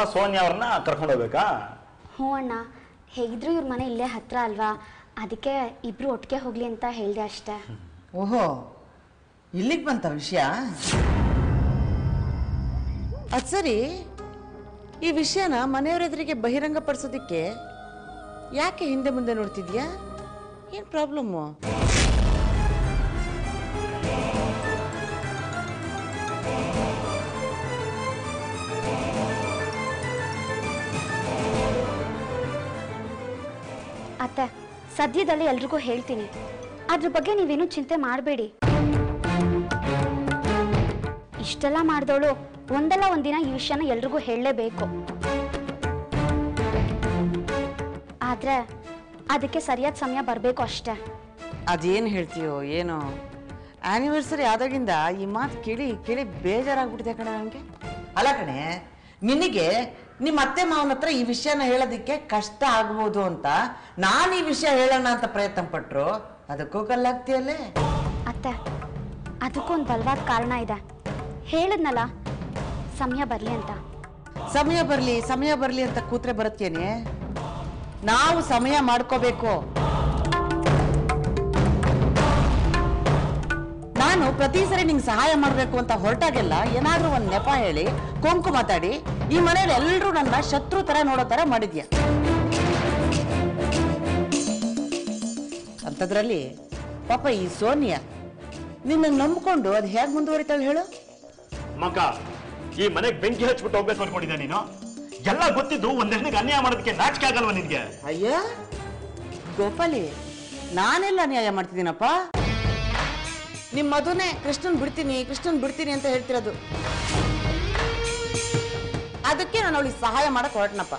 ಸೋನಿಯಾ ಅವ್ರನ್ನ ಕರ್ಕೊಂಡು ಹೋಗ್ಬೇಕಾ ಹ್ಞೂ ಅಣ್ಣ ಹೇಗಿದ್ರು ಇವ್ರ ಮನೆ ಇಲ್ಲೇ ಹತ್ರ ಅಲ್ವಾ ಅದಕ್ಕೆ ಇಬ್ರು ಒಟ್ಟಿಗೆ ಹೋಗ್ಲಿ ಅಂತ ಹೇಳಿದೆ ಅಷ್ಟೇ ಓಹೋ ಇಲ್ಲಿಗೆ ಬಂತ ವಿಷಯ ಅದು ಸರಿ ಈ ವಿಷಯನ ಮನೆಯವ್ರ ಎದುರಿಗೆ ಬಹಿರಂಗಪಡಿಸೋದಕ್ಕೆ ಯಾಕೆ ಹಿಂದೆ ಮುಂದೆ ನೋಡ್ತಿದ್ಯಾ ಏನು ಪ್ರಾಬ್ಲಮ್ಮು ಅತ್ತೆ ಸದ್ಯದಲ್ಲೇ ಎಲ್ರಿಗೂ ಹೇಳ್ತೀನಿ ಅದ್ರ ಬಗ್ಗೆ ನೀವೇನು ಚಿಂತೆ ಮಾಡಬೇಡಿ ಇಷ್ಟೆಲ್ಲ ಮಾಡಿದವಳು ಒಂದಲ್ಲ ಒಂದಿನ ಈ ವಿಷಯನ ಎಲ್ರಿಗೂ ಹೇಳಲೇಬೇಕು ಆದ್ರೆ ಅದಕ್ಕೆ ಸರಿಯಾದ ಸಮಯ ಬರಬೇಕು ಅಷ್ಟೇ ಅದೇನು ಹೇಳ್ತೀಯೋ ಏನೋ ಆ್ಯನಿವರ್ಸರಿ ಆದಾಗಿಂದ ಈ ಮಾತು ಕೇಳಿ ಕೇಳಿ ಬೇಜಾರಾಗ್ಬಿಟ್ಟಿದೆ ಕಣೆ ನನಗೆ ಅಲ್ಲ ಕಣೆ ನಿನಗೆ ನಿಮ್ಮ ಅತ್ತೆ ಮಾವನ ಹತ್ರ ಈ ವಿಷಯನ ಹೇಳೋದಕ್ಕೆ ಕಷ್ಟ ಆಗ್ಬೋದು ಅಂತ ನಾನು ಈ ವಿಷಯ ಹೇಳೋಣ ಅಂತ ಪ್ರಯತ್ನ ಪಟ್ರು ಅದಕ್ಕೂ ಕಲ್ಲಾಗ್ತೀಯಲ್ಲೇ ಅತ್ತೆ ಅದಕ್ಕೂ ಒಂದು ಬಲವಾದ ಕಾರಣ ಇದೆ ಹೇಳಿದ್ನಲ್ಲ ಸಮಯ ಬರಲಿ ಅಂತ ಸಮಯ ಬರಲಿ ಸಮಯ ಬರಲಿ ಅಂತ ಕೂತ್ರೆ ಬರುತ್ತೇನೆ ನಾವು ಸಮಯ ಮಾಡ್ಕೋಬೇಕು ನಾನು ಪ್ರತಿ ಸರಿ ನಿಂಗೆ ಸಹಾಯ ಮಾಡಬೇಕು ಅಂತ ಹೊರಟಾಗೆಲ್ಲ ಏನಾದ್ರೂ ಒಂದು ನೆಪ ಹೇಳಿ ಕೊಂಕು ಮಾತಾಡಿ ಈ ಮನೇಲಿ ಎಲ್ಲರೂ ನನ್ನ ಶತ್ರು ತರ ನೋಡೋ ತರ ಮಾಡಿದ್ಯಾ ಅಂಥದ್ರಲ್ಲಿ ಪಾಪ ಈ ಸೋನಿಯಾ ನಿನ್ನ ನಂಬ್ಕೊಂಡು ಅದು ಹೇಗೆ ಮುಂದುವರಿತಾಳೆ ಹೇಳು ಮಗ ಈ ಮನೆಗೆ ಬೆಂಕಿ ಹಚ್ಬಿಟ್ಟು ಹೋಗ್ಬೇಕು ಅನ್ಕೊಂಡಿದ್ದೆ ನೀನು ಎಲ್ಲ ಗೊತ್ತಿದ್ದು ಒಂದ್ ಹೆಣ್ಣಿಗೆ ಅನ್ಯಾಯ ಮಾಡೋದಕ್ಕೆ ನಾಚಿಕೆ ಆಗಲ್ವಾ ನಿನ್ಗೆ ಅಯ್ಯ ಗೋಪಾಲಿ ನಾನೆಲ್ಲ ನ್ಯಾಯ ಮಾಡ್ತಿದ್ದೀನಪ್ಪ ನಿಮ್ಮ ಮದುವೆ ಕೃಷ್ಣನ್ ಬಿಡ್ತೀನಿ ಕೃಷ್ಣನ್ ಬಿಡ್ತೀನಿ ಅಂತ ಹೇಳ್ತಿರೋದು ಅದಕ್ಕೆ ನಾನು ಅವಳಿಗೆ ಸಹಾಯ ಮಾಡಕ್ ಹೊರಟ್ನಪ್ಪ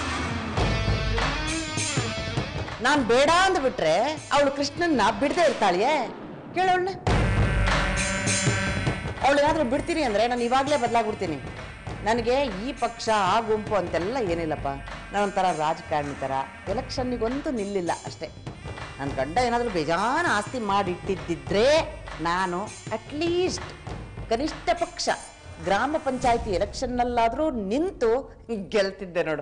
ನಾನು ಬೇಡ ಅಂದ್ಬಿಟ್ರೆ ಅವಳು ಕೃಷ್ಣನ್ನ ಬಿಡದೆ ಇರ್ತಾಳಿಯೇ ಕೇಳೋಣ ಅವಳು ಏನಾದ್ರೂ ಬಿಡ್ತೀನಿ ಅಂದ್ರೆ ನಾನು ಇವಾಗಲೇ ಬದಲಾಗ್ಬಿಡ್ತೀನಿ ನನಗೆ ಈ ಪಕ್ಷ ಆ ಗುಂಪು ಅಂತೆಲ್ಲ ಏನಿಲ್ಲಪ್ಪ ನಾನೊಂಥರ ರಾಜಕಾರಣಿ ಥರ ಎಲೆಕ್ಷನ್ನಿಗಂತೂ ನಿಲ್ಲಿಲ್ಲ ಅಷ್ಟೇ ನನ್ನ ಗಂಡ ಏನಾದರೂ ಬೇಜಾನ ಆಸ್ತಿ ಮಾಡಿಟ್ಟಿದ್ದಿದ್ರೆ ನಾನು ಅಟ್ಲೀಸ್ಟ್ ಕನಿಷ್ಠ ಪಕ್ಷ ಗ್ರಾಮ ಪಂಚಾಯತಿ ಎಲೆಕ್ಷನ್ನಲ್ಲಾದರೂ ನಿಂತು ಗೆಲ್ತಿದ್ದೆ ನೋಡು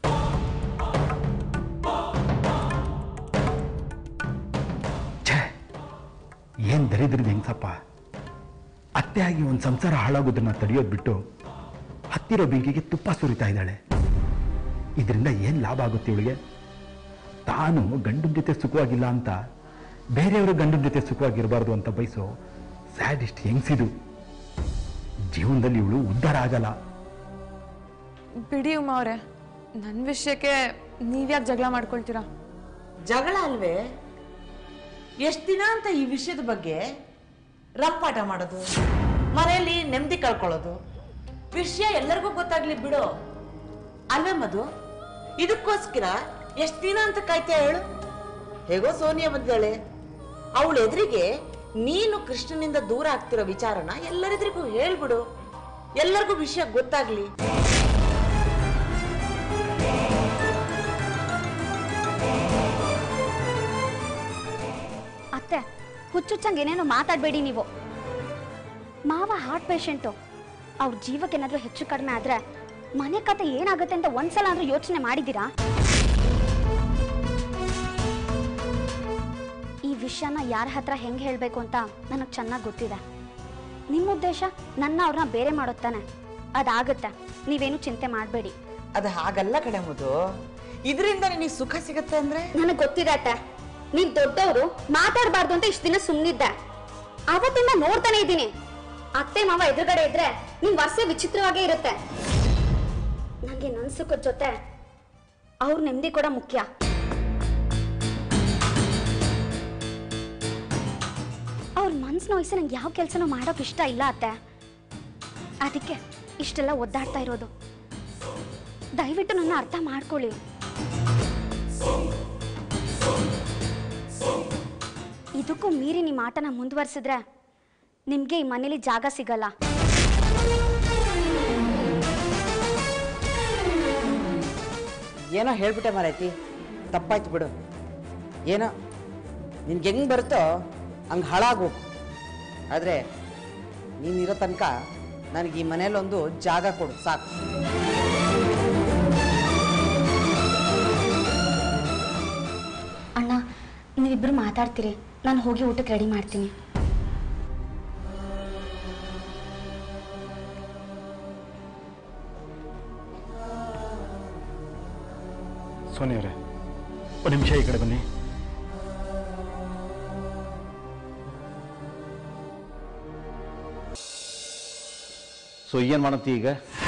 ಛೇ ಏನ್ ದರಿದ್ರದ ಹೆಂಗ್ಸಪ್ಪ ಅತ್ತೆ ಆಗಿ ಒಂದು ಸಂಸಾರ ಹಾಳಾಗೋದನ್ನ ತಡೆಯೋದು ಬಿಟ್ಟು ಹತ್ತಿರೋ ಬೆಂಕಿಗೆ ತುಪ್ಪ ಸುರಿತಾ ಇದ್ದಾಳೆ ಇದರಿಂದ ಏನ್ ಲಾಭ ಆಗುತ್ತೆ ಇವಳಿಗೆ ತಾನು ಗಂಡನ ಜೊತೆ ಸುಖವಾಗಿಲ್ಲ ಅಂತ ಬೇರೆಯವರು ಗಂಡನ ಜೊತೆ ಸುಖವಾಗಿರಬಾರ್ದು ಅಂತ ಬಯಸೋ ಸ್ಯಾಡಿಸ್ಟ್ ಹೆಂಗ್ಸಿದು ಜೀವನದಲ್ಲಿ ಇವಳು ಉದ್ಧಾರ ಆಗಲ್ಲ ಬಿಡಿ ಉಮ್ಮ ಅವರೇ ನನ್ನ ವಿಷಯಕ್ಕೆ ನೀವ್ಯಾಕೆ ಜಗಳ ಮಾಡ್ಕೊಳ್ತೀರಾ ಜಗಳ ಅಲ್ವೇ ಎಷ್ಟು ದಿನ ಅಂತ ಈ ವಿಷಯದ ಬಗ್ಗೆ ರಂಪಾಟ ಮಾಡೋದು ಮನೆಯಲ್ಲಿ ನೆಮ್ಮದಿ ಕಳ್ಕೊಳ್ಳೋದು ವಿಷಯ ಎಲ್ಲರಿಗೂ ಗೊತ್ತಾಗ್ಲಿ ಬಿಡು ಅಲ್ವೇ ಮಧು ಇದಕ್ಕೋಸ್ಕರ ಎಷ್ಟು ದಿನ ಅಂತ ಕಾಯ್ತಾ ಹೇಳು ಹೇಗೋ ಸೋನಿಯಾ ಬಂದಿದ್ದಾಳೆ ಅವಳ ಎದುರಿಗೆ ನೀನು ಕೃಷ್ಣನಿಂದ ದೂರ ಆಗ್ತಿರೋ ವಿಚಾರನ ಎಲ್ಲರೆದುರಿಗೂ ಹೇಳ್ಬಿಡು ಎಲ್ಲರಿಗೂ ವಿಷಯ ಗೊತ್ತಾಗ್ಲಿ ಅತ್ತೆ ಹುಚ್ಚುಚ್ಚಂಗೆ ಏನೇನೋ ಮಾತಾಡಬೇಡಿ ನೀವು ಮಾವ ಹಾರ್ಟ್ ಪೇಷಂಟು ಅವ್ರ ಜೀವಕ್ಕೆ ಏನಾದರೂ ಹೆಚ್ಚು ಕಡಿಮೆ ಆದ್ರೆ ಮನೆ ಕತೆ ಏನಾಗುತ್ತೆ ಅಂತ ಒಂದ್ಸಲ ಆದ್ರೂ ಯೋಚನೆ ಮಾಡಿದ್ದೀರಾ ಈ ವಿಷಯನ ಯಾರ ಹತ್ರ ಹೆಂಗೆ ಹೇಳಬೇಕು ಅಂತ ನನಗೆ ಚೆನ್ನಾಗಿ ಗೊತ್ತಿದೆ ನಿಮ್ಮ ಉದ್ದೇಶ ನನ್ನ ಅವ್ರನ್ನ ಬೇರೆ ಮಾಡೋತ್ತಾನೆ ಅದಾಗುತ್ತೆ ನೀವೇನು ಚಿಂತೆ ಮಾಡಬೇಡಿ ಅದು ಹಾಗಲ್ಲ ಕಣೆ ಮಧು ಇದರಿಂದ ನಿನಗೆ ಸುಖ ಸಿಗತ್ತೆ ಅಂದ್ರೆ ನನಗೆ ಗೊತ್ತಿದೆ ಅತ್ತೆ ನೀವ್ ದೊಡ್ಡವರು ಮಾತಾಡಬಾರ್ದು ಅಂತ ಇಷ್ಟು ದಿನ ಸುಮ್ಮನಿದ್ದೆ ಅವತ್ತಿಂದ ನೋಡ್ತಾನೆ ಇದ್ದೀನಿ ಅತ್ತೆ ಮಾವ ಎದುರುಗಡೆ ಇದ್ರೆ ನಿಮ್ ವರ್ಷ ವಿಚಿತ್ರವಾಗೇ ಇರುತ್ತೆ ನನಗೆ ನನ್ ಸುಖದ ಜೊತೆ ಅವ್ರ ನೆಮ್ಮದಿ ಕೂಡ ಮುಖ್ಯ ಅವ್ರ ಮನ್ಸು ನೋಯಿಸಿ ನಂಗೆ ಯಾವ ಕೆಲಸನೂ ಮಾಡೋಕೆ ಇಷ್ಟ ಇಲ್ಲ ಅತ್ತೆ ಅದಕ್ಕೆ ಇಷ್ಟೆಲ್ಲ ಒದ್ದಾಡ್ತಾ ಇರೋದು ದಯವಿಟ್ಟು ನನ್ನ ಅರ್ಥ ಮಾಡ್ಕೊಳ್ಳಿ ಇದಕ್ಕೂ ಮೀರಿ ನಿಮ್ಮ ಆಟನ ಮುಂದುವರಿಸಿದ್ರೆ ನಿಮ್ಗೆ ಈ ಮನೇಲಿ ಜಾಗ ಸಿಗಲ್ಲ ಏನೋ ಹೇಳ್ಬಿಟ್ಟೆ ಮಾರೈತಿ ತಪ್ಪಾಯ್ತು ಬಿಡು ಏನೋ ನಿನ್ಗೆ ಹೆಂಗ್ ಬರುತ್ತೋ ಹಂಗೆ ಹಾಳಾಗು ಆದರೆ ನೀನಿರೋ ತನಕ ನನಗೆ ಈ ಮನೇಲೊಂದು ಜಾಗ ಕೊಡು ಸಾಕು ನೀವಿಬ್ರು ಮಾತಾಡ್ತೀರಿ ನಾನು ಹೋಗಿ ಊಟಕ್ಕೆ ರೆಡಿ ಮಾಡ್ತೀನಿ ಸೋನಿ ಅವರೇ ಒಂದು ನಿಮಿಷ ಈ ಕಡೆ ಬನ್ನಿ ಸೊ ಏನು ಮಾಡತ್ತಿ ಈಗ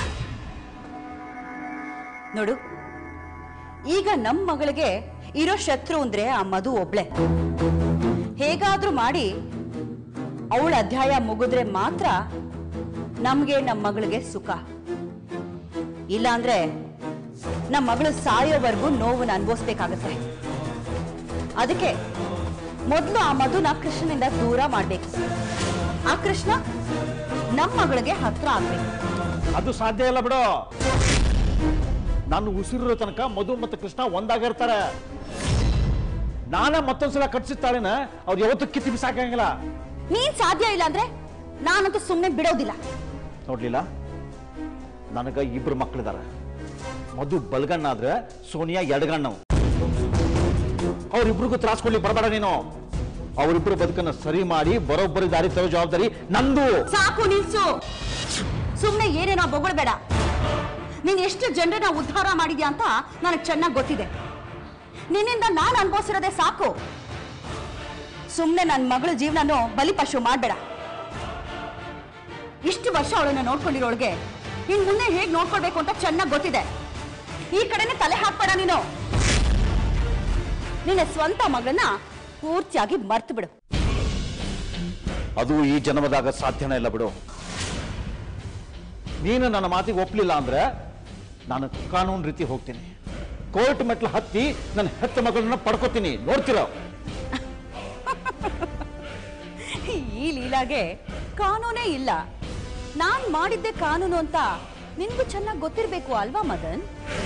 ನೋಡು ಈಗ ನಮ್ಮ ಮಗಳಿಗೆ ಇರೋ ಶತ್ರು ಅಂದ್ರೆ ಆ ಮಧು ಒಬ್ಳೆ ಹೇಗಾದ್ರೂ ಮಾಡಿ ಅವಳ ಅಧ್ಯಾಯ ಮುಗಿದ್ರೆ ಮಾತ್ರ ನಮ್ಗೆ ನಮ್ಮ ಮಗಳಿಗೆ ಸುಖ ಇಲ್ಲಾಂದ್ರೆ ನಮ್ಮ ಮಗಳು ಸಾಯೋವರೆಗೂ ನೋವನ್ನ ಅನುಭವಿಸ್ಬೇಕಾಗತ್ತೆ ಅದಕ್ಕೆ ಮೊದಲು ಆ ಮಧುನ ಕೃಷ್ಣನಿಂದ ದೂರ ಮಾಡ್ಬೇಕು ಆ ಕೃಷ್ಣ ನಮ್ಮ ಮಗಳಿಗೆ ಹತ್ರ ಆಗ್ಬೇಕು ಅದು ಸಾಧ್ಯ ಇಲ್ಲ ಬಿಡು ನಾನು ಉಸಿರಿರೋ ತನಕ ಮಧು ಮತ್ತು ಕೃಷ್ಣ ಒಂದಾಗಿರ್ತಾರೆ ನಾನೇ ಮತ್ತೊಂದ್ಸಲ ಕಟ್ಸಿರ್ತಾಳೆನ ಅವ್ರು ಯಾವತ್ತೂ ಕಿತ್ತಿ ಬಿಸಾಕಂಗಿಲ್ಲ ನೀನ್ ಸಾಧ್ಯ ಇಲ್ಲ ಅಂದ್ರೆ ನಾನಂತೂ ಸುಮ್ಮನೆ ಬಿಡೋದಿಲ್ಲ ನೋಡ್ಲಿಲ್ಲ ನನಗ ಇಬ್ರು ಮಕ್ಕಳಿದಾರೆ ಮಧು ಬಲ್ಗಣ್ಣಾದ್ರೆ ಸೋನಿಯಾ ಎಡಗಣ್ಣವು ಅವ್ರಿಬ್ರಿಗೂ ತ್ರಾಸ್ಕೊಳ್ಳಿ ಬರಬೇಡ ನೀನು ಅವರಿಬ್ರು ಬದುಕನ್ನ ಸರಿ ಮಾಡಿ ಬರೋಬ್ಬರಿ ದಾರಿ ತರೋ ಜವಾಬ್ದಾರಿ ನಂದು ಸಾಕು ನಿಲ್ಸು ಸುಮ್ಮನೆ ಏನೇನೋ ಬೊಗಳ್ಬೇಡ ನೀನ್ ಎಷ್ಟು ಜನರನ್ನ ಉದ್ಧಾರ ಮಾಡಿದ್ಯಾ ಅಂತ ನನಗೆ ಚೆನ್ನಾಗಿ ಗೊತ್ತಿದೆ ನಿನ್ನಿಂದ ನಾನು ಅನುಭವಿಸಿರೋದೇ ಸಾಕು ಸುಮ್ಮನೆ ನನ್ನ ಮಗಳ ಜೀವನನೂ ಬಲಿಪಶು ಮಾಡಬೇಡ ಇಷ್ಟು ವರ್ಷ ಅವಳನ್ನ ನೋಡ್ಕೊಂಡಿರೋಳಿಗೆ ಇನ್ ಮುಂದೆ ಹೇಗೆ ನೋಡ್ಕೊಳ್ಬೇಕು ಅಂತ ಚೆನ್ನಾಗಿ ಗೊತ್ತಿದೆ ಈ ಕಡೆನೆ ತಲೆ ಹಾಕ್ಬೇಡ ನೀನು ನಿನ್ನ ಸ್ವಂತ ಮಗಳನ್ನ ಪೂರ್ತಿಯಾಗಿ ಮರ್ತು ಬಿಡು ಅದು ಈ ಜನ್ಮದಾಗ ಸಾಧ್ಯನೇ ಇಲ್ಲ ಬಿಡು ನೀನು ನನ್ನ ಮಾತಿಗೆ ಒಪ್ಲಿಲ್ಲ ಅಂದ್ರೆ ನಾನು ಕಾನೂನು ರೀತಿ ಹೋಗ್ತೀನಿ ಕೋರ್ಟ್ ಮೆಟ್ಲು ಹತ್ತಿ ನನ್ನ ಹೆತ್ತ ಮಗಳನ್ನ ಪಡ್ಕೋತೀನಿ ನೋಡ್ತಿರೋ ಈ ಲೀಲಾಗೆ ಕಾನೂನೇ ಇಲ್ಲ ನಾನ್ ಮಾಡಿದ್ದೆ ಕಾನೂನು ಅಂತ ನಿನ್ಗೂ ಚೆನ್ನಾಗಿ ಗೊತ್ತಿರ್ಬೇಕು ಅಲ್ವಾ ಮದನ್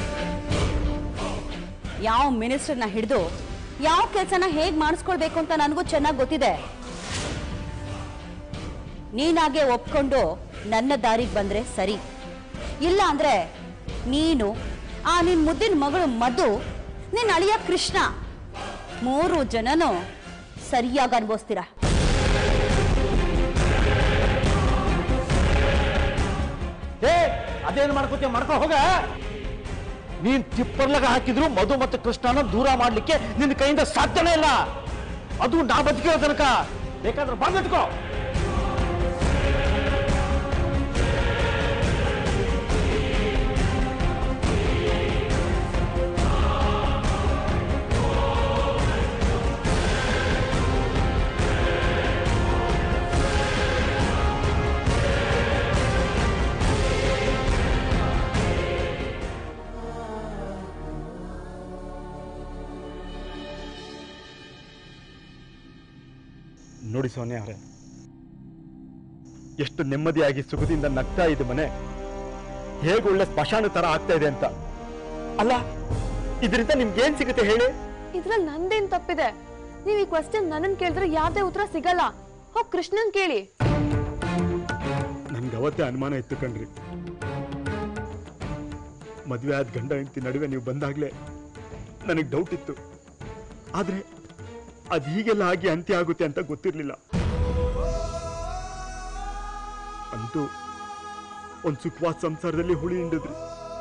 ಯಾವ ಮಿನಿಸ್ಟರ್ನ ಹಿಡಿದು ಯಾವ ಕೆಲಸನ ಹೇಗ್ ಮಾಡಿಸ್ಕೊಳ್ಬೇಕು ಅಂತ ನನಗೂ ಚೆನ್ನಾಗಿ ಗೊತ್ತಿದೆ ನೀನಾಗೆ ಒಪ್ಕೊಂಡು ನನ್ನ ದಾರಿಗೆ ಬಂದ್ರೆ ಸರಿ ಇಲ್ಲ ಅಂದ್ರೆ ನೀನು ಆ ನಿನ್ ಮುದ್ದಿನ ಮಗಳು ಮಧು ನಿನ್ನ ಅಳಿಯ ಕೃಷ್ಣ ಮೂರು ಜನನು ಸರಿಯಾಗಿ ಅನುಭವಿಸ್ತೀರಾ ಏ ಅದೇನು ಮಾಡ್ಕೋತೀಯ ಮಾಡ್ಕೊ ಹೋಗ ನೀನ್ ತಿಪ್ಪರ್ಲಗ ಹಾಕಿದ್ರು ಮಧು ಮತ್ತು ಕೃಷ್ಣನ ದೂರ ಮಾಡ್ಲಿಕ್ಕೆ ನಿನ್ನ ಕೈಯಿಂದ ಸಾಧ್ಯನೇ ಇಲ್ಲ ಅದು ನಾ ಬದುಕಿರೋ ತನಕ ಬೇಕಾದ್ರೆ ಬಂದಿಟ್ಕೋ ನೋಡಿ ಸೋನಿಯಾ ಅವರೇ ಎಷ್ಟು ನೆಮ್ಮದಿಯಾಗಿ ಸುಖದಿಂದ ನಗ್ತಾ ಇದೆ ಮನೆ ಹೇಗೆ ಒಳ್ಳೆ ಸ್ಮಶಾನ ತರ ಆಗ್ತಾ ಇದೆ ಅಂತ ಅಲ್ಲ ಇದರಿಂದ ನಿಮ್ಗೆ ಏನ್ ಸಿಗುತ್ತೆ ಹೇಳಿ ಇದ್ರಲ್ಲಿ ನಂದೇನ್ ತಪ್ಪಿದೆ ನೀವ್ ಈ ಕ್ವಶನ್ ನನ್ನನ್ ಕೇಳಿದ್ರೆ ಯಾವ್ದೇ ಉತ್ತರ ಸಿಗಲ್ಲ ಹೋಗ್ ಕೃಷ್ಣನ್ ಕೇಳಿ ನನ್ಗೆ ಅವತ್ತೇ ಅನುಮಾನ ಇತ್ತು ಕಣ್ರಿ ಮದುವೆ ಆದ ಗಂಡ ಹೆಂಡತಿ ನಡುವೆ ನೀವು ಬಂದಾಗ್ಲೇ ನನಗೆ ಡೌಟ್ ಇತ್ತು ಆದ್ರೆ ಅದು ಹೀಗೆಲ್ಲ ಆಗಿ ಅಂತ್ಯ ಆಗುತ್ತೆ ಅಂತ ಗೊತ್ತಿರ್ಲಿಲ್ಲ ಅಂತೂ ಒಂದ್ ಸುಖವಾದ ಸಂಸಾರದಲ್ಲಿ ಹುಳಿ ಹಿಂಡಿದ್ರಿ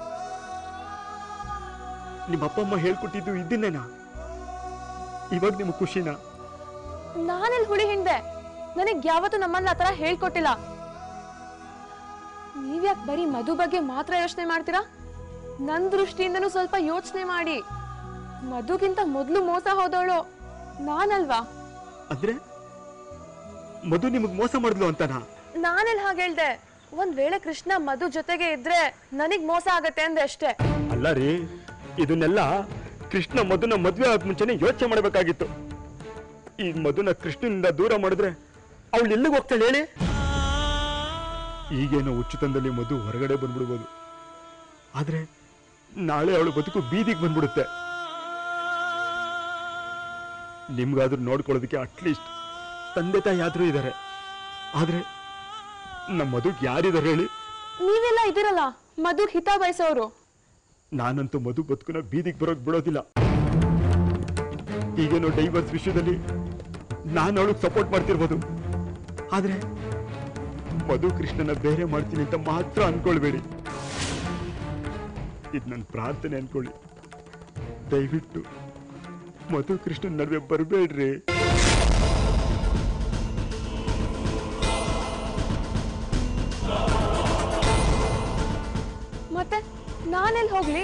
ನಿಮ್ಮ ಅಪ್ಪ ಅಮ್ಮ ಹೇಳ್ಕೊಟ್ಟಿದ್ದು ಇದನ್ನೇನಾ ಇವಾಗ ನಿಮ್ಗೆ ಖುಷಿನಾ ನಾನೆಲ್ ಹುಳಿ ಹಿಂದೆ ನನಗ್ ಯಾವತ್ತೂ ನಮ್ಮನ್ನ ಆತರ ಹೇಳ್ಕೊಟ್ಟಿಲ್ಲ ನೀವ್ಯಾಕ್ ಬರೀ ಮಧು ಬಗ್ಗೆ ಮಾತ್ರ ಯೋಚನೆ ಮಾಡ್ತೀರಾ ನನ್ ದೃಷ್ಟಿಯಿಂದನೂ ಸ್ವಲ್ಪ ಯೋಚನೆ ಮಾಡಿ ಮಧುಗಿಂತ ಮೊದ್ಲು ಮೋಸ ಹೋದವಳು ನಾನಲ್ವಾ ಅಂದ್ರೆ ಮಧು ನಿಮಗ್ ಮೋಸ ಮಾಡಿದ್ಲು ಅಂತನಾ ನಾನೆಲ್ ಹಾಗೆ ಹೇಳ್ದೆ ಒಂದ್ ವೇಳೆ ಕೃಷ್ಣ ಮಧು ಜೊತೆಗೆ ಇದ್ರೆ ನನಗ್ ಮೋಸ ಆಗತ್ತೆ ಅಂದೆ ಅಷ್ಟೇ ಅಲ್ಲ ರೀ ಇದನ್ನೆಲ್ಲ ಕೃಷ್ಣ ಮಧುನ ಮದ್ವೆ ಆದ ಮುಂಚೆನೆ ಯೋಚನೆ ಮಾಡಬೇಕಾಗಿತ್ತು ಈ ಮಧುನ ಕೃಷ್ಣನಿಂದ ದೂರ ಮಾಡಿದ್ರೆ ಅವಳು ಎಲ್ಲಿಗೆ ಹೋಗ್ತಾಳೆ ಹೇಳಿ ಈಗೇನೋ ಉಚಿತಂದಲ್ಲಿ ಮಧು ಹೊರಗಡೆ ಬಂದ್ಬಿಡ್ಬೋದು ಆದ್ರೆ ನಾಳೆ ಅವಳು ಬದುಕು ಬೀದಿಗೆ ಬಂದ್ಬಿಡುತ್ತೆ ನಿಮ್ಗಾದ್ರೂ ನೋಡ್ಕೊಳ್ಳೋದಕ್ಕೆ ಅಟ್ಲೀಸ್ಟ್ ತಂದೆ ತಾಯಿ ಆದ್ರೂ ಇದ್ದಾರೆ ಆದ್ರೆ ನಮ್ಮ ಮಧುಗ್ ಯಾರಿದ್ದಾರೆ ಹೇಳಿ ನೀವೆಲ್ಲ ಇದಿರಲ್ಲ ಮಧುಗ್ ಹಿತ ಬಯಸೋರು ನಾನಂತೂ ಮಧು ಬದುಕುನ ಬೀದಿಗೆ ಬರೋಕ್ ಬಿಡೋದಿಲ್ಲ ಈಗೇನೋ ಡೈವರ್ಸ್ ವಿಷಯದಲ್ಲಿ ನಾನು ಅವಳಿಗೆ ಸಪೋರ್ಟ್ ಮಾಡ್ತಿರ್ಬೋದು ಆದ್ರೆ ಮಧು ಕೃಷ್ಣನ ಬೇರೆ ಮಾಡ್ತೀನಿ ಅಂತ ಮಾತ್ರ ಅನ್ಕೊಳ್ಬೇಡಿ ಇದು ನನ್ನ ಪ್ರಾರ್ಥನೆ ಅನ್ಕೊಳ್ಳಿ ದಯವಿಟ್ಟು ಮಧು ಕೃಷ್ಣನ್ ನಡುವೆ ಬರಬೇಡ್ರಿ ಮತ್ತೆ ನಾನೆಲ್ಲಿ ಹೋಗ್ಲಿ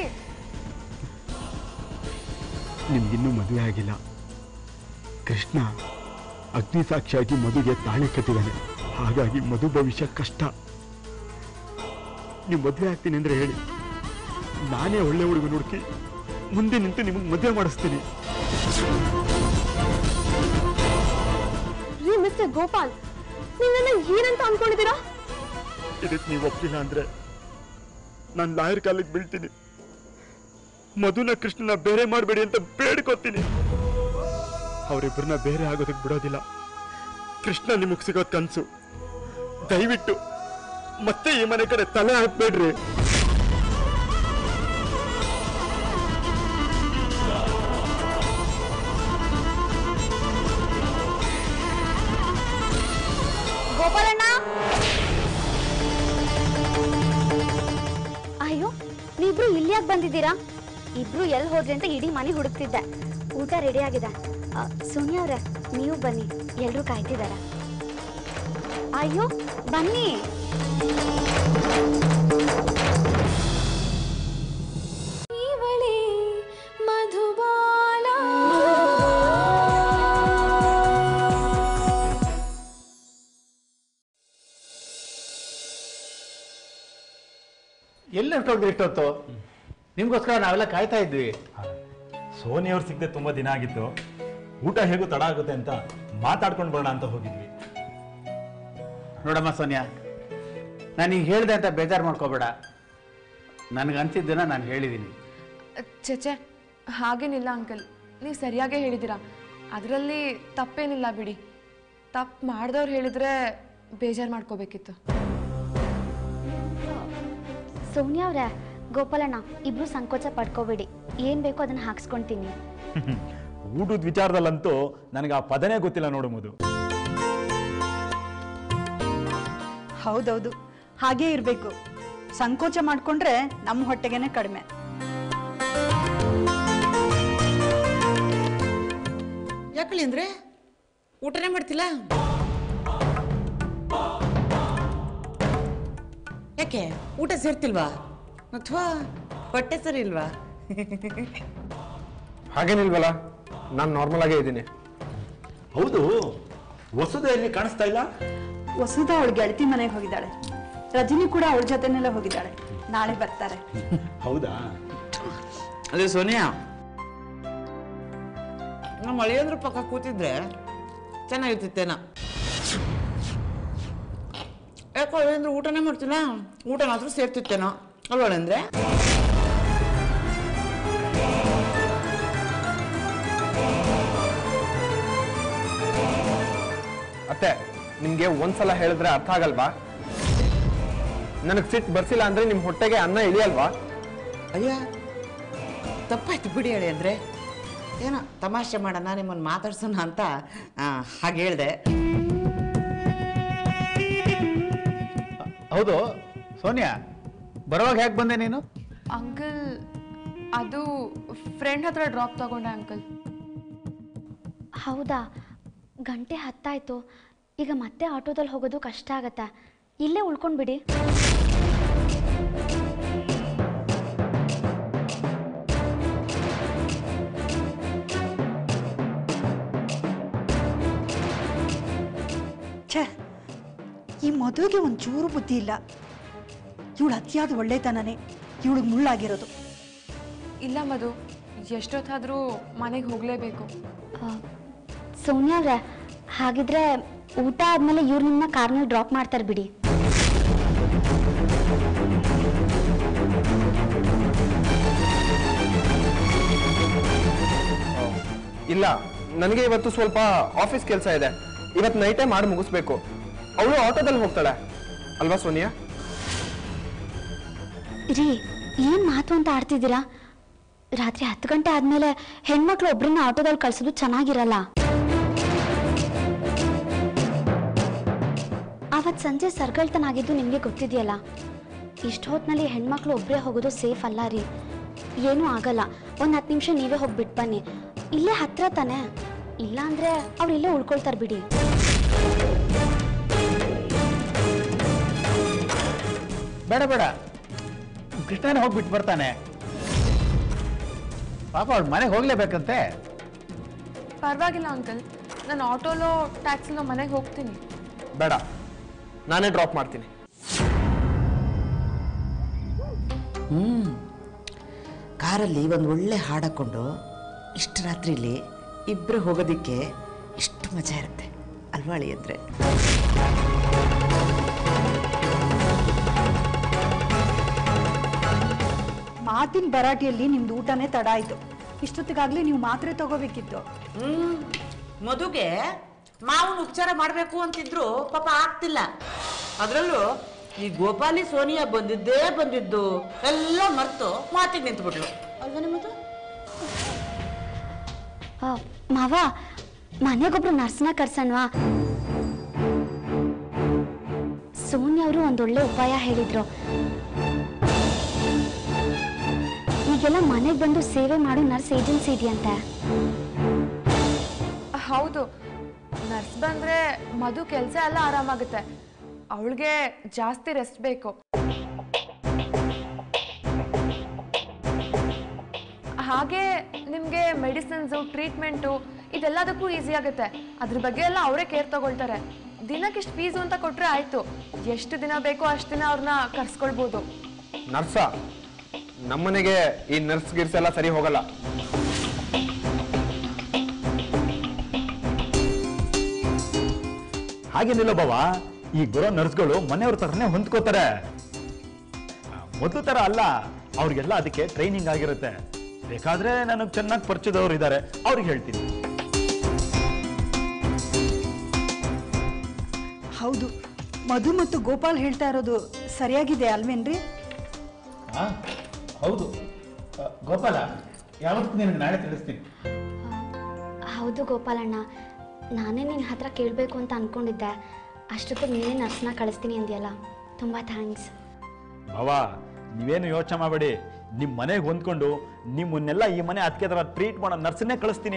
ನಿಮ್ಗಿನ್ನೂ ಮದುವೆ ಆಗಿಲ್ಲ ಕೃಷ್ಣ ಅಗ್ನಿ ಸಾಕ್ಷಿಯಾಗಿ ಮದುಗೆ ತಾಳಿ ಕಟ್ಟಿದ್ದಾನೆ ಹಾಗಾಗಿ ಮಧು ಭವಿಷ್ಯ ಕಷ್ಟ ನೀವು ಮದುವೆ ಆಗ್ತೀನಿ ಅಂದ್ರೆ ಹೇಳಿ ನಾನೇ ಒಳ್ಳೆ ಹುಡುಗ ಹುಡುಕಿ ಮುಂದೆ ನಿಂತು ನಿಮಗೆ ಮದುವೆ ಮಾಡಿಸ್ತೀನಿ ರೀ ಮಿಸ್ಟರ್ ಗೋಪಾಲ್ ನೀವೆಲ್ಲ ಏನಂತ ಅನ್ಕೊಂಡಿದ್ದೀರಾ ಇದಕ್ಕೆ ನೀವು ಒಪ್ಪಿಲ್ಲ ಅಂದ್ರೆ ನಾನು ಲಾಯರ್ ಕಾಲಿಗೆ ಬೀಳ್ತೀನಿ ಮಧುನ ಕೃಷ್ಣನ ಬೇರೆ ಮಾಡಬೇಡಿ ಅಂತ ಬೇಡ್ಕೋತೀನಿ ಅವರಿಬ್ಬರನ್ನ ಬೇರೆ ಆಗೋದಕ್ಕೆ ಬಿಡೋದಿಲ್ಲ ಕೃಷ್ಣ ನಿಮಗ್ ಸಿಗೋದ್ ಕನ್ಸು ದಯವಿಟ್ಟು ಮತ್ತೆ ಈ ಮನೆ ಕಡೆ ತಲೆ ಹಾಕ್ಬೇಡ್ರಿ ಗೋಪಾಲಣ್ಣ ಅಯ್ಯೋ ನೀವಿಬ್ರು ಇಲ್ಲಿ ಯಾಕೆ ಬಂದಿದ್ದೀರಾ ಇಬ್ರು ಎಲ್ಲಿ ಹೋದ್ರಿ ಅಂತ ಇಡೀ ಮನೆ ಹುಡುಕ್ತಿದ್ದೆ ಊಟ ರೆಡಿ ಆಗಿದೆ ಆ, ಸೋನಿಯಾ ಅವ್ರೆ ನೀವು ಬನ್ನಿ ಎಲ್ರೂ ಕಾಯ್ತಿದಾರ ಅಯ್ಯೋ ಬನ್ನಿ ಎಲ್ಲಿ ಹೊರಟೋಗ್ರಿ ಇಷ್ಟೊತ್ತು ನಿಮ್ಗೋಸ್ಕರ ನಾವೆಲ್ಲ ಕಾಯ್ತಾ ಇದ್ವಿ ಸೋನಿ ಅವ್ರು ಸಿಗದೆ ತುಂಬಾ ದಿನ ಆಗಿತ್ತು ಊಟ ಹೇಗೂ ತಡ ಆಗುತ್ತೆ ಅಂತ ಮಾತಾಡ್ಕೊಂಡು ಬರೋಣ ಅಂತ ಹೋಗಿದ್ವಿ ನೋಡಮ್ಮ ಸೋನಿಯಾ ನಾನು ಈಗ ಹೇಳಿದೆ ಅಂತ ಬೇಜಾರು ಮಾಡ್ಕೋಬೇಡ ನನಗೆ ಅನ್ಸಿದ್ದನ್ನ ನಾನು ಹೇಳಿದ್ದೀನಿ ಚಚೆ ಹಾಗೇನಿಲ್ಲ ಅಂಕಲ್ ನೀವು ಸರಿಯಾಗೇ ಹೇಳಿದ್ದೀರಾ ಅದರಲ್ಲಿ ತಪ್ಪೇನಿಲ್ಲ ಬಿಡಿ ತಪ್ಪು ಮಾಡ್ದವ್ರು ಹೇಳಿದ್ರೆ ಬೇಜಾರು ಮಾಡ್ಕೋಬೇಕಿತ್ತು ಸೋನಿಯಾ ಅವ್ರೆ ಗೋಪಾಲಣ್ಣ ಇಬ್ರು ಸಂಕೋಚ ಪಡ್ಕೋಬೇಡಿ ಏನ್ ಬೇಕೋ ಅದನ್ನ ಹಾಕ್ಸ್ಕೊಂತೀನಿ ಊಟದ ವಿಚಾರದಲ್ಲಂತೂ ನನಗೆ ಆ ಪದನೇ ಗೊತ್ತಿಲ್ಲ ನೋಡು ಮಧು ಹೌದೌದು ಹಾಗೇ ಇರಬೇಕು ಸಂಕೋಚ ಮಾಡ್ಕೊಂಡ್ರೆ ನಮ್ಮ ಹೊಟ್ಟೆಗೇನೆ ಕಡಿಮೆ ಯಾಕಳಿ ಅಂದ್ರೆ ಊಟನೇ ಮಾಡ್ತಿಲ್ಲ ಯಾಕೆ ಊಟ ಸೇರ್ತಿಲ್ವಾ ಅಥವಾ ಹೊಟ್ಟೆ ಸರಿ ಇಲ್ವಾ ಹಾಗೇನಿಲ್ವಲ್ಲ ನಾನು ನಾರ್ಮಲ್ ಆಗೇ ಇದ್ದೀನಿ ಹೌದು ವಸುದ ಎಲ್ಲಿ ಕಾಣಿಸ್ತಾ ಇಲ್ಲ ವಸುಧ ಅವಳ ಗೆಳತಿ ಮನೆಗೆ ಹೋಗಿದ್ದಾಳೆ ರಜನಿ ಕೂಡ ಅವಳ ಜೊತೆನೆಲ್ಲ ಹೋಗಿದ್ದಾಳೆ ನಾಳೆ ಬರ್ತಾರೆ ಹೌದಾ ಅದೇ ಸೋನಿಯಾ ನಮ್ಮ ಅಳಿಯಂದ್ರ ಪಕ್ಕ ಕೂತಿದ್ರೆ ಚೆನ್ನಾಗಿರ್ತಿತ್ತೇನ ಯಾಕೋ ಅಳಿಯಂದ್ರ ಊಟನೇ ಮಾಡ್ತಿಲ್ಲ ಊಟ ಮಾತ್ರ ಸೇರ್ತಿತ್ತೇನೋ ಅಲ್ವಾ ಅಳಿಯಂದ್ರೆ ಅತ್ತೆ ನಿಮ್ಗೆ ಒಂದ್ಸಲ ಹೇಳಿದ್ರೆ ಅರ್ಥ ಆಗಲ್ವಾ ನನಗೆ ಸಿಟ್ಟು ಬರ್ಸಿಲ್ಲ ಅಂದ್ರೆ ನಿಮ್ ಹೊಟ್ಟೆಗೆ ಅನ್ನ ಇಳಿಯಲ್ವಾ ಅಯ್ಯ ತಪ್ಪಾಯ್ತು ಬಿಡಿ ಹೇಳಿ ಅಂದ್ರೆ ಏನೋ ತಮಾಷೆ ಮಾಡೋಣ ನಿಮ್ಮನ್ನು ಮಾತಾಡ್ಸೋಣ ಅಂತ ಆ, ಹಾಗೆ ಹೇಳ್ದೆ ಹೌದು ಸೋನಿಯಾ ಬರುವಾಗ ಹೇಗೆ ಬಂದೆ ನೀನು ಅಂಕಲ್ ಅದು ಫ್ರೆಂಡ್ ಹತ್ರ ಡ್ರಾಪ್ ತಗೊಂಡೆ ಅಂಕಲ್ ಹೌದಾ ಗಂಟೆ ಹತ್ತಾಯ್ತು ಈಗ ಮತ್ತೆ ಆಟೋದಲ್ಲಿ ಹೋಗೋದು ಕಷ್ಟ ಆಗತ್ತೆ ಇಲ್ಲೇ ಉಳ್ಕೊಂಡ್ಬಿಡಿ ಛೇ ಈ ಮದುವೆಗೆ ಒಂಚೂರು ಬುದ್ಧಿ ಇಲ್ಲ ಇವಳು ಅತಿಯಾದ ಒಳ್ಳೆತನನೇ ಇವಳಿಗೆ ಮುಳ್ಳಾಗಿರೋದು ಇಲ್ಲ ಮಧು ಎಷ್ಟೊತ್ತಾದರೂ ಮನೆಗೆ ಹೋಗಲೇಬೇಕು ಆ, ಸೋನಿಯಾ ಅವ್ರೆ ಹಾಗಿದ್ರೆ ಊಟ ಆದ್ಮೇಲೆ ಇವ್ರು ನಿಮ್ಮನ್ನ ಕಾರ್ನಲ್ಲಿ ಡ್ರಾಪ್ ಮಾಡ್ತಾರೆ ಬಿಡಿ ಇಲ್ಲ ನನಗೆ ಇವತ್ತು ಸ್ವಲ್ಪ ಆಫೀಸ್ ಕೆಲಸ ಇದೆ ಇವತ್ತು ನೈಟೇ ಮಾಡಿ ಮುಗಿಸ್ಬೇಕು ಅವಳು ಆಟೋದಲ್ಲಿ ಹೋಗ್ತಾಳೆ ಅಲ್ವಾ ಸೋನಿಯಾ ರೀ ಏನ್ ಮಾತು ಅಂತ ಆಡ್ತಿದ್ದೀರಾ ರಾತ್ರಿ ಹತ್ತು ಗಂಟೆ ಆದ್ಮೇಲೆ ಹೆಣ್ಮಕ್ಳು ಒಬ್ರನ್ನ ಆಟೋದಲ್ಲಿ ಕಳ್ಸೋದು ಚೆನ್ನಾಗಿರಲ್ಲ ಅವತ್ ಸಂಜೆ ಸರ್ಗಳ್ತನ ಆಗಿದ್ದು ನಿಮಗೆ ಗೊತ್ತಿದೆಯಲ್ಲ ಇಷ್ಟು ಹೊತ್ನಲ್ಲಿ ಹೆಣ್ಮಕ್ಳು ಒಬ್ಬರೇ ಹೋಗೋದು ಸೇಫ್ ಅಲ್ಲ ರೀ ಏನೂ ಆಗಲ್ಲ ಒಂದು ಹತ್ತು ನಿಮಿಷ ನೀವೇ ಹೋಗಿ ಬಿಟ್ಟು ಬನ್ನಿ ಇಲ್ಲೇ ಹತ್ರ ತಾನೆ ಇಲ್ಲ ಅಂದ್ರೆ ಅವ್ರು ಇಲ್ಲೇ ಉಳ್ಕೊಳ್ತಾರೆ ಬಿಡಿ ಬೇಡ ಬೇಡ ಕೃಷ್ಣನೇ ಹೋಗ್ಬಿಟ್ಟು ಬರ್ತಾನೆ ಪಾಪ ಅವಳು ಮನೆಗೆ ಹೋಗ್ಲೇಬೇಕಂತೆ ಪರವಾಗಿಲ್ಲ ಅಂಕಲ್ ನಾನು ಆಟೋಲೋ ಟ್ಯಾಕ್ಸಿಲೋ ಮನೆಗೆ ಹೋಗ್ತೀನಿ ಬೇಡ ನಾನೇ ಡ್ರಾಪ್ ಮಾಡ್ತೀನಿ ಹ್ಮ್ ಕಾರಲ್ಲಿ ಒಂದು ಒಳ್ಳೆ ಹಾಡಾಕೊಂಡು ಇಷ್ಟು ರಾತ್ರಿಲಿ ಇಬ್ಬರು ಹೋಗೋದಕ್ಕೆ ಇಷ್ಟು ಮಜಾ ಇರುತ್ತೆ ಅಲ್ವಾ ಅಳಿಯಂದ್ರೆ ಮಾತಿನ ಭರಾಟೆಯಲ್ಲಿ ನಿಮ್ದು ಊಟನೇ ತಡ ಆಯ್ತು ಇಷ್ಟೊತ್ತಿಗಾಗ್ಲೇ ನೀವು ಮಾತ್ರೆ ತಗೋಬೇಕಿತ್ತು ಹ್ಮ್ ಮದುಗೆ ಮಾವನ ಉಪಚಾರ ಮಾಡಬೇಕು ಅಂತಿದ್ರು ಪಾಪ ಆಗ್ತಿಲ್ಲ ಅದರಲ್ಲೂ ಈ ಗೋಪಾಲಿ ಸೋನಿಯಾ ಬಂದಿದ್ದೇ ಬಂದಿದ್ದು ಎಲ್ಲ ಮರ್ತು ಮಾತಿಗೆ ನಿಂತ್ಬಿಟ್ಲು ಅಲ್ವಾ ನಿಮ್ಮದು ಆ, ಮಾವ ಮನೆಗೊಬ್ರು ನರ್ಸ್ನ ಕರ್ಸಣ್ವಾ ಸೋನಿ ಅವರು ಒಂದೊಳ್ಳೆ ಉಪಾಯ ಹೇಳಿದ್ರು ಈಗೆಲ್ಲ ಮನೆಗೆ ಬಂದು ಸೇವೆ ಮಾಡೋ ನರ್ಸ್ ಏಜೆನ್ಸಿ ಇದೆಯಂತೆ ಹೌದು ನರ್ಸ್ ಬಂದ್ರೆ ಮಧು ಕೆಲಸ ಎಲ್ಲ ಆರಾಮಾಗುತ್ತೆ ಅವಳಿಗೆ ಜಾಸ್ತಿ ರೆಸ್ಟ್ ಬೇಕು ಹಾಗೆ ನಿಮಗೆ ಮೆಡಿಸಿನ್ಸು ಟ್ರೀಟ್ಮೆಂಟು ಇದೆಲ್ಲದಕ್ಕೂ ಈಸಿ ಆಗುತ್ತೆ ಅದ್ರ ಬಗ್ಗೆ ಎಲ್ಲ ಅವರೇ ಕೇರ್ ತಗೊಳ್ತಾರೆ ದಿನಕ್ಕೆ ಇಷ್ಟು ಫೀಸು ಅಂತ ಕೊಟ್ರೆ ಆಯ್ತು ಎಷ್ಟು ದಿನ ಬೇಕೋ ಅಷ್ಟು ದಿನ ಅವ್ರನ್ನ ಕರ್ಸ್ಕೊಳ್ಬೋದು ನರ್ಸ ನಮ್ಮನೆಗೆ ಈ ನರ್ಸ್ ಗಿರ್ಸ್ ಎಲ್ಲ ಸರಿ ಹೋಗಲ್ಲ ಹಾಗೇನಿಲ್ಲ ಬಾವ ಈ ಬರೋ ನರ್ಸ್ಗಳು ಮನೆಯವ್ರ ತರನೇ ಹೊಂದ್ಕೋತಾರೆ ಮೊದಲು ತರ ಅಲ್ಲ ಅವ್ರಿಗೆಲ್ಲ ಅದಕ್ಕೆ ಟ್ರೈನಿಂಗ್ ಆಗಿರುತ್ತೆ ಬೇಕಾದ್ರೆ ನನಗೆ ಚೆನ್ನಾಗಿ ಪರಿಚಯದವ್ರು ಇದ್ದಾರೆ ಅವ್ರಿಗೆ ಹೇಳ್ತೀನಿ ಹೌದು ಮಧು ಮತ್ತು ಗೋಪಾಲ್ ಹೇಳ್ತಾ ಇರೋದು ಸರಿಯಾಗಿದೆ ಅಲ್ವೇನ್ರಿ ಹೌದು ಗೋಪಾಲ ಯಾವತ್ತು ನಿನಗೆ ನಾಳೆ ತಿಳಿಸ್ತೀನಿ ಹೌದು ಗೋಪಾಲಣ್ಣ ನಾನೇ ನಿನ್ನ ಹತ್ರ ಕೇಳಬೇಕು ಅಂತ ಅನ್ಕೊಂಡಿದ್ದೆ ಅಷ್ಟೊತ್ತಿಗೆ ನೀನೇ ನರ್ಸ್ನ ಕಳಿಸ್ತೀನಿ ಅಂದ್ಯಲ್ಲ ತುಂಬ ಥ್ಯಾಂಕ್ಸ್ ಬಾವ ನೀವೇನು ಯೋಚನೆ ಮಾಡಬೇಡಿ ನಿಮ್ಮ ಮನೆಗೆ ಹೊಂದ್ಕೊಂಡು ನಿಮ್ಮನ್ನೆಲ್ಲ ಈ ಮನೆ ಅದಕ್ಕೆ ಥರ ಟ್ರೀಟ್ ಮಾಡೋ ನರ್ಸನ್ನೇ ಕಳಿಸ್ತೀನಿ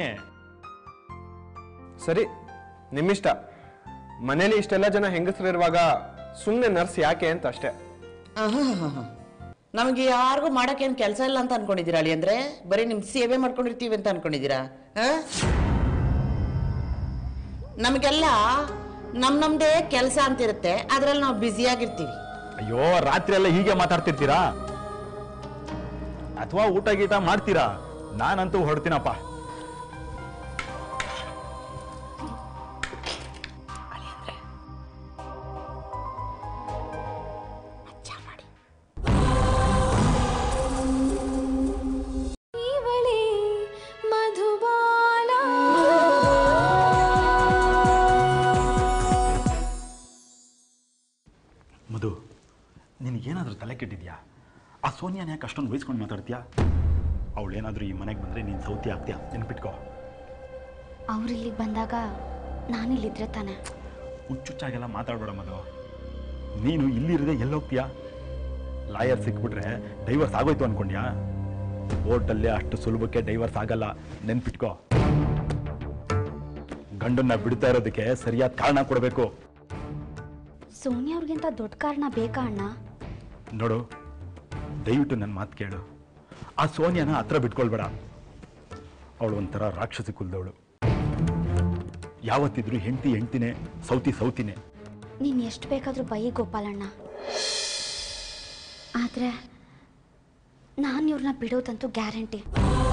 ಸರಿ ನಿಮ್ಮಿಷ್ಟ ಮನೇಲಿ ಇಷ್ಟೆಲ್ಲ ಜನ ಹೆಂಗಸರಿರುವಾಗ ಸುಮ್ಮನೆ ನರ್ಸ್ ಯಾಕೆ ಅಂತ ಅಷ್ಟೇ ನಮಗೆ ಯಾರಿಗೂ ಮಾಡೋಕ್ಕೇನು ಕೆಲಸ ಇಲ್ಲ ಅಂತ ಅನ್ಕೊಂಡಿದ್ದೀರಾ ಅಳಿ ಅಂದ್ರೆ ಬರೀ ನಿಮ್ ಸೇವೆ ಮಾಡ್ಕೊಂಡಿರ್ತೀವಿ ಅಂತ ಅನ್ಕೊಂಡಿದ್ದೀರಾ ಆ? ನಮಗೆಲ್ಲ ನಮ್ ನಮ್ದೇ ಕೆಲಸ ಅಂತಿರುತ್ತೆ ಅದ್ರಲ್ಲಿ ನಾವು ಬ್ಯುಸಿಯಾಗಿರ್ತೀವಿ ಅಯ್ಯೋ ರಾತ್ರಿ ಎಲ್ಲ ಹೀಗೆ ಮಾತಾಡ್ತಿರ್ತೀರಾ ಅಥವಾ ಊಟ ಗೀಟ ಮಾಡ್ತೀರಾ ನಾನಂತೂ ಹೊಡ್ತೀನಪ್ಪ ಮಧು ನಿನಗೇನಾದ್ರೂ ತಲೆ ಕೆಟ್ಟಿದ್ಯಾ ಆ ಸೋನಿಯಾನ ಯಾಕೆ ಅಷ್ಟೊಂದು ವಹಿಸ್ಕೊಂಡು ಮಾತಾಡ್ತೀಯಾ ಅವಳೇನಾದ್ರೂ ಈ ಮನೆಗೆ ಬಂದರೆ ನೀನು ಸೌತಿ ಆಗ್ತೀಯಾ ನೆನ್ಪಿಟ್ಕೋ ಅವ್ರು ಇಲ್ಲಿಗೆ ಬಂದಾಗ ನಾನಿಲ್ಲಿದ್ರೆ ತಾನೆ ಹುಚ್ಚುಚ್ಚಾಗೆಲ್ಲ ಮಾತಾಡಬೇಡ ಮಧು ನೀನು ಇಲ್ಲಿರದೆ ಎಲ್ಲೋಗ್ತೀಯಾ ಲಾಯರ್ ಸಿಕ್ಬಿಟ್ರೆ ಡೈವರ್ಸ್ ಆಗೋಯ್ತು ಅನ್ಕೊಂಡ್ಯಾ ಕೋರ್ಟಲ್ಲೇ ಅಷ್ಟು ಸುಲಭಕ್ಕೆ ಡೈವರ್ಸ್ ಆಗಲ್ಲ ನೆನ್ಪಿಟ್ಕೋ ಗಂಡನ್ನ ಬಿಡ್ತಾ ಇರೋದಕ್ಕೆ ಸರಿಯಾದ ಕಾರಣ ಕೊಡಬೇಕು ಸೋನಿಯಾ ಅವ್ರಿಗಿಂತ ದೊಡ್ಡ ಕಾರಣ ಬೇಕಾ ಅಣ್ಣ ನೋಡು ದಯವಿಟ್ಟು ನನ್ನ ಮಾತು ಕೇಳು ಆ ಸೋನಿಯಾನ ಹತ್ರ ಬಿಟ್ಕೊಳ್ಬೇಡ ಅವಳು ಒಂಥರ ರಾಕ್ಷಸಿ ಕುಲದವಳು ಯಾವತ್ತಿದ್ರು ಹೆಂಡತಿ ಹೆಂಡ್ತಿನೇ ಸೌತಿ ಸೌತಿನೇ ನೀನು ಎಷ್ಟು ಬೇಕಾದರೂ ಬೈ ಗೋಪಾಲಣ್ಣ ಆದರೆ ನಾನು ಇವ್ರನ್ನ ಬಿಡೋದಂತೂ ಗ್ಯಾರಂಟಿ